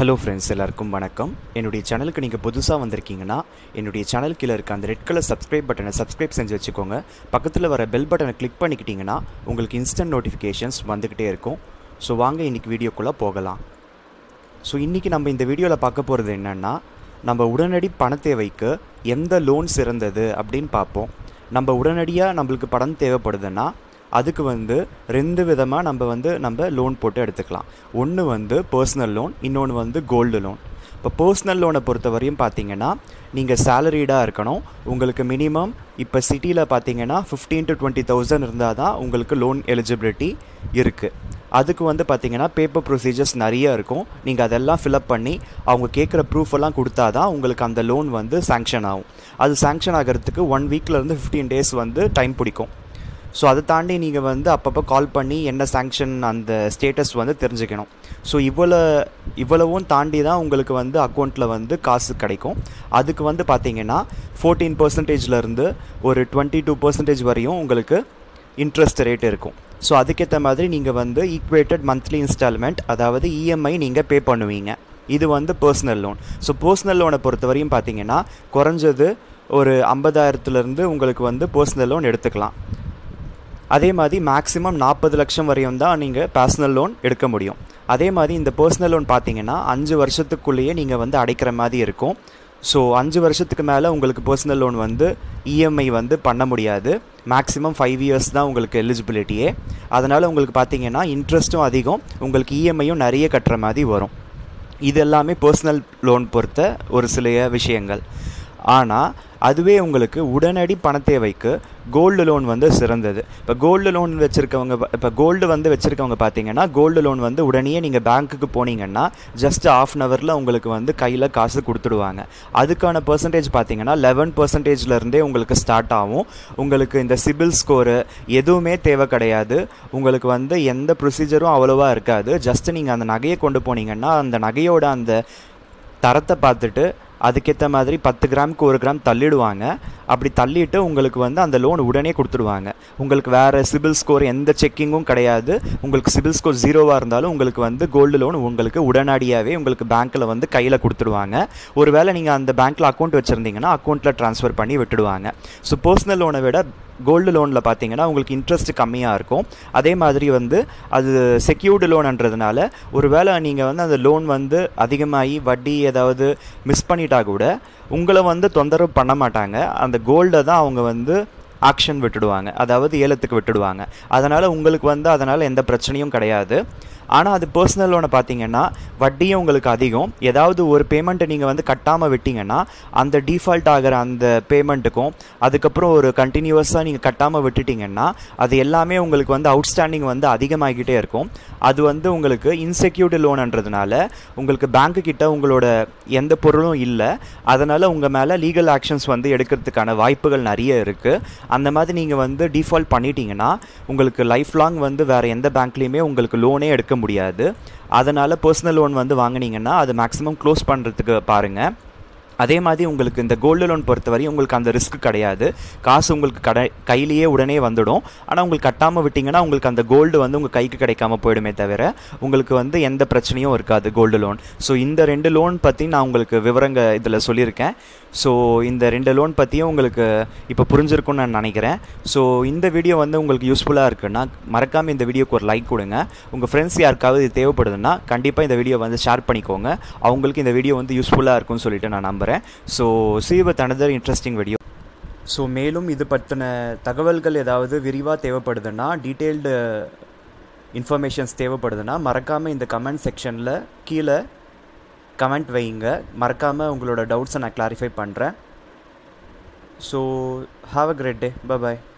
hello friends எல்லாருக்கும் வணக்கம் என்னுடைய சேனலுக்கு நீங்கள் புதுசாக வந்திருக்கீங்கன்னா என்னுடைய சேனல் கீழே இருக்க அந்த ரெட் கலர் சப்ஸ்கிரைப் பட்டனை சப்ஸ்கிரைப் செஞ்சு வச்சுக்கோங்க பக்கத்தில் வர பெல் பட்டனை கிளிக் பண்ணிக்கிட்டிங்கன்னா உங்களுக்கு இன்ஸ்டன்ட் நோட்டிஃபிகேஷன்ஸ் வந்துக்கிட்டே இருக்கும் ஸோ வாங்க இன்றைக்கி வீடியோக்குள்ளே போகலாம் ஸோ இன்றைக்கி நம்ம இந்த வீடியோவில் பார்க்க போகிறது என்னென்னா நம்ம உடனடி பண தேவைக்கு எந்த லோன் சிறந்தது அப்படின்னு பார்ப்போம் நம்ம உடனடியாக நம்மளுக்கு பணம் தேவைப்படுதுன்னா அதுக்கு வந்து ரெண்டு விதமாக நம்ம வந்து நம்ம லோன் போட்டு எடுத்துக்கலாம் ஒன்று வந்து பர்சனல் லோன் இன்னொன்று வந்து கோல்டு லோன் இப்போ பர்சனல் லோனை பொறுத்த வரையும் பார்த்தீங்கன்னா நீங்கள் சேலரிடாக இருக்கணும் உங்களுக்கு மினிமம் இப்போ சிட்டியில் பார்த்தீங்கன்னா ஃபிஃப்டீன் டு டுவெண்ட்டி தௌசண்ட் இருந்தால் தான் உங்களுக்கு லோன் எலிஜிபிலிட்டி இருக்குது அதுக்கு வந்து பார்த்தீங்கன்னா பேப்பர் ப்ரொசீஜர்ஸ் நிறைய இருக்கும் நீங்கள் அதெல்லாம் ஃபில்அப் பண்ணி அவங்க கேட்குற ப்ரூஃப் எல்லாம் கொடுத்தா தான் உங்களுக்கு அந்த லோன் வந்து சேங்ஷன் ஆகும் அது சேங்ஷன் ஆகிறதுக்கு ஒன் வீக்லேருந்து ஃபிஃப்டீன் டேஸ் வந்து டைம் பிடிக்கும் ஸோ அதை தாண்டி நீங்கள் வந்து அப்பப்போ கால் பண்ணி என்ன சேங்ஷன் அந்த ஸ்டேட்டஸ் வந்து தெரிஞ்சுக்கணும் ஸோ இவ்வளோ இவ்வளவும் தாண்டி தான் உங்களுக்கு வந்து அக்கௌண்ட்டில் வந்து காசு கிடைக்கும் அதுக்கு வந்து பார்த்தீங்கன்னா ஃபோர்டீன் பர்சன்டேஜ்லேருந்து ஒரு டுவெண்ட்டி டூ பர்சன்டேஜ் வரையும் உங்களுக்கு இன்ட்ரெஸ்ட் ரேட் இருக்கும் ஸோ அதுக்கேற்ற மாதிரி நீங்கள் வந்து ஈக்குவேட்டட் மந்த்லி இன்ஸ்டால்மெண்ட் அதாவது இஎம்ஐ நீங்கள் பே பண்ணுவீங்க இது வந்து பர்சனல் லோன் ஸோ பர்சனல் லோனை பொறுத்த வரையும் பார்த்தீங்கன்னா குறைஞ்சது ஒரு ஐம்பதாயிரத்துலேருந்து உங்களுக்கு வந்து பர்சனல் லோன் எடுத்துக்கலாம் அதே மாதிரி மேக்ஸிமம் நாற்பது லட்சம் வரையும் தான் நீங்கள் பர்சனல் லோன் எடுக்க முடியும் அதே மாதிரி இந்த பர்சனல் லோன் பார்த்தீங்கன்னா அஞ்சு வருஷத்துக்குள்ளேயே நீங்கள் வந்து அடைக்கிற மாதிரி இருக்கும் ஸோ அஞ்சு வருஷத்துக்கு மேலே உங்களுக்கு பர்சனல் லோன் வந்து இஎம்ஐ வந்து பண்ண முடியாது மேக்ஸிமம் ஃபைவ் இயர்ஸ் தான் உங்களுக்கு எலிஜிபிலிட்டியே அதனால் உங்களுக்கு பார்த்தீங்கன்னா இன்ட்ரெஸ்ட்டும் அதிகம் உங்களுக்கு இஎம்ஐயும் நிறைய கட்டுற மாதிரி வரும் இது எல்லாமே பர்சனல் லோன் பொறுத்த ஒரு சில விஷயங்கள் ஆனால் அதுவே உங்களுக்கு உடனடி பண தேவைக்கு கோல்டு லோன் வந்து சிறந்தது இப்போ கோல்டு லோன் வச்சுருக்கவங்க இப்போ கோல்டு வந்து வச்சுருக்கவங்க பார்த்தீங்கன்னா கோல்டு லோன் வந்து உடனே நீங்கள் பேங்க்குக்கு போனீங்கன்னா ஜஸ்ட் ஆஃப் அன் ஹவரில் உங்களுக்கு வந்து கையில் காசு கொடுத்துடுவாங்க அதுக்கான பர்சன்டேஜ் பார்த்தீங்கன்னா லெவன் பர்சன்டேஜ்லேருந்தே உங்களுக்கு ஸ்டார்ட் ஆகும் உங்களுக்கு இந்த சிபில் ஸ்கோரு எதுவுமே தேவை கிடையாது உங்களுக்கு வந்து எந்த ப்ரொசீஜரும் அவ்வளோவா இருக்காது ஜஸ்ட் நீங்கள் அந்த நகையை கொண்டு போனீங்கன்னா அந்த நகையோட அந்த தரத்தை பார்த்துட்டு அதுக்கேற்ற மாதிரி பத்து கிராமுக்கு ஒரு கிராம் தள்ளிடுவாங்க அப்படி தள்ளிட்டு உங்களுக்கு வந்து அந்த லோன் உடனே கொடுத்துடுவாங்க உங்களுக்கு வேறு சிபில் ஸ்கோர் எந்த செக்கிங்கும் கிடையாது உங்களுக்கு சிபில் ஸ்கோர் ஜீரோவாக இருந்தாலும் உங்களுக்கு வந்து கோல்டு லோன் உங்களுக்கு உடனடியாகவே உங்களுக்கு பேங்க்கில் வந்து கையில் கொடுத்துடுவாங்க ஒருவேளை நீங்கள் அந்த பேங்க்கில் அக்கௌண்ட் வச்சுருந்தீங்கன்னா அக்கௌண்ட்டில் ட்ரான்ஸ்ஃபர் பண்ணி விட்டுடுவாங்க ஸோ பர்சனல் லோனை விட கோல்டு லோனில் பார்த்தீங்கன்னா உங்களுக்கு இன்ட்ரெஸ்ட் கம்மியாக இருக்கும் அதே மாதிரி வந்து அது செக்யூர்டு லோன்ன்றதுனால ஒருவேளை நீங்கள் வந்து அந்த லோன் வந்து அதிகமாகி வட்டி ஏதாவது மிஸ் பண்ணிட்டா கூட உங்களை வந்து தொந்தரவு பண்ண மாட்டாங்க அந்த கோல்டை தான் அவங்க வந்து ஆக்ஷன் விட்டுடுவாங்க அதாவது ஏலத்துக்கு விட்டுடுவாங்க அதனால் உங்களுக்கு வந்து அதனால் எந்த பிரச்சனையும் கிடையாது ஆனால் அது பர்சனல் லோனை பார்த்தீங்கன்னா வட்டியும் உங்களுக்கு அதிகம் ஏதாவது ஒரு பேமெண்ட்டை நீங்கள் வந்து கட்டாமல் விட்டீங்கன்னா அந்த டிஃபால்ட் ஆகிற அந்த பேமெண்ட்டுக்கும் அதுக்கப்புறம் ஒரு கண்டினியூவஸாக நீங்கள் கட்டாமல் விட்டுட்டிங்கன்னா அது எல்லாமே உங்களுக்கு வந்து அவுட்ஸ்டாண்டிங் வந்து அதிகமாகிக்கிட்டே இருக்கும் அது வந்து உங்களுக்கு இன்செக்யூர்டு லோன்ன்றதுனால உங்களுக்கு பேங்க்கு கிட்ட உங்களோட எந்த பொருளும் இல்லை அதனால் உங்கள் மேலே லீகல் ஆக்ஷன்ஸ் வந்து எடுக்கிறதுக்கான வாய்ப்புகள் நிறைய இருக்குது அந்த மாதிரி நீங்கள் வந்து டிஃபால்ட் பண்ணிட்டீங்கன்னா உங்களுக்கு லைஃப் லாங் வந்து வேறு எந்த பேங்க்லேயுமே உங்களுக்கு லோனே எடுக்க முடியாது அதனால் பர்சனல் லோன் வந்து வாங்கினீங்கன்னா அது மேக்ஸிமம் க்ளோஸ் பண்ணுறதுக்கு பாருங்கள் அதே மாதிரி உங்களுக்கு இந்த கோல்டு லோன் பொறுத்தவரை உங்களுக்கு அந்த ரிஸ்க் கிடையாது காசு உங்களுக்கு கடை கையிலேயே உடனே வந்துடும் ஆனால் உங்களுக்கு கட்டாமல் விட்டிங்கன்னா உங்களுக்கு அந்த கோல்டு வந்து உங்கள் கைக்கு கிடைக்காம போயிடுமே தவிர உங்களுக்கு வந்து எந்த பிரச்சனையும் இருக்காது கோல்டு லோன் ஸோ இந்த ரெண்டு லோன் பற்றி நான் உங்களுக்கு விவரங்க இதில் சொல்லியிருக்கேன் ஸோ இந்த ரெண்டு லோன் பற்றியும் உங்களுக்கு இப்போ புரிஞ்சிருக்கும்னு நான் நினைக்கிறேன் ஸோ இந்த வீடியோ வந்து உங்களுக்கு யூஸ்ஃபுல்லாக இருக்குன்னா மறக்காமல் இந்த வீடியோக்கு ஒரு லைக் கொடுங்க உங்கள் ஃப்ரெண்ட்ஸ் யாருக்காவது இது தேவைப்படுதுன்னா கண்டிப்பாக இந்த வீடியோ வந்து ஷேர் பண்ணிக்கோங்க அவங்களுக்கு இந்த வீடியோ வந்து யூஸ்ஃபுல்லாக இருக்கும்னு சொல்லிட்டு நான் நம்புகிறேன் so see with another interesting video so மேலும் இது பற்றின தகவல்கள் ஏதாவது விரிவாக தேவைப்படுதுன்னா டீட்டெயில்டு இன்ஃபர்மேஷன்ஸ் தேவைப்படுதுன்னா மறக்காமல் இந்த கமெண்ட் செக்ஷனில் கீழே கமெண்ட் வைங்க மறக்காமல் உங்களோட டவுட்ஸை நான் கிளாரிஃபை பண்ணுறேன் so have a great day bye